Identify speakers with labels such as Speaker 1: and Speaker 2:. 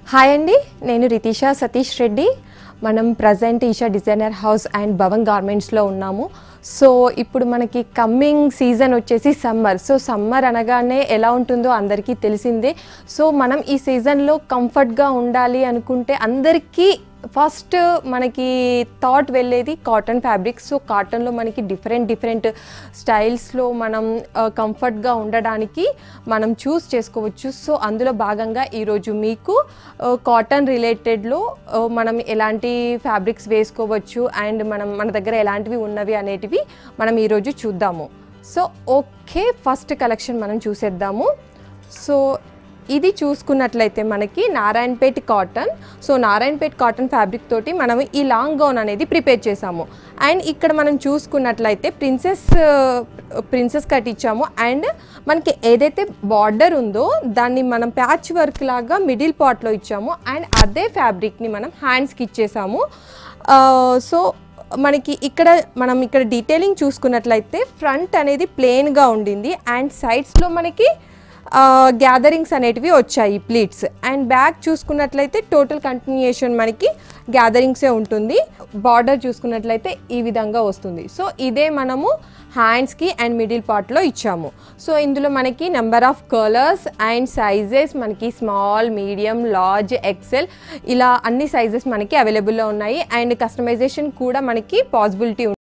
Speaker 1: hi అండి నేను రితీషా సతీష్ రెడ్డి మనం present Eesha designer house and Bhavan గార్మెంట్స్లో ఉన్నాము సో ఇప్పుడు మనకి కమ్మింగ్ సీజన్ వచ్చేసి సమ్మర్ సో సమ్మర్ అనగానే ఎలా ఉంటుందో అందరికీ తెలిసిందే సో మనం ఈ సీజన్లో కంఫర్ట్గా ఉండాలి అనుకుంటే అందరికీ ఫస్ట్ మనకి థాట్ వెళ్ళేది కాటన్ ఫ్యాబ్రిక్ సో కాటన్లో మనకి డిఫరెంట్ డిఫరెంట్ స్టైల్స్లో మనం కంఫర్ట్గా ఉండడానికి మనం చూస్ చేసుకోవచ్చు సో అందులో భాగంగా ఈరోజు మీకు కాటన్ రిలేటెడ్లో మనం ఎలాంటి ఫ్యాబ్రిక్స్ వేసుకోవచ్చు అండ్ మనం మన దగ్గర ఎలాంటివి ఉన్నవి అనేటివి మనం ఈరోజు చూద్దాము సో ఓకే ఫస్ట్ కలెక్షన్ మనం చూసేద్దాము సో ఇది చూసుకున్నట్లయితే మనకి Narayanpet cotton so Narayanpet cotton fabric తోటి మనం ఈ లాంగ్ గౌన్ అనేది ప్రిపేర్ చేసాము అండ్ ఇక్కడ మనం చూసుకున్నట్లయితే ప్రిన్సెస్ ప్రిన్సెస్ కట్ ఇచ్చాము అండ్ మనకి ఏదైతే బార్డర్ ఉందో దాన్ని మనం ప్యాచ్ వర్క్ లాగా మిడిల్ పార్ట్లో ఇచ్చాము అండ్ అదే ఫ్యాబ్రిక్ని మనం హ్యాండ్స్కి ఇచ్చేసాము సో మనకి ఇక్కడ మనం ఇక్కడ డీటెయిలింగ్ చూసుకున్నట్లయితే ఫ్రంట్ అనేది ప్లెయిన్గా ఉండింది అండ్ సైడ్స్లో మనకి గ్యాదరింగ్స్ అనేటివి వచ్చాయి ప్లీట్స్ అండ్ బ్యాక్ చూసుకున్నట్లయితే టోటల్ కంటిన్యూషన్ మనకి గ్యాదరింగ్సే ఉంటుంది బార్డర్ చూసుకున్నట్లయితే ఈ విధంగా వస్తుంది సో ఇదే మనము హ్యాండ్స్కి అండ్ మిడిల్ పార్ట్లో ఇచ్చాము సో ఇందులో మనకి number of colours and sizes మనకి స్మాల్ మీడియం లార్జ్ ఎక్సెల్ ఇలా అన్ని సైజెస్ మనకి అవైలబుల్లో ఉన్నాయి అండ్ కస్టమైజేషన్ కూడా మనకి పాసిబిలిటీ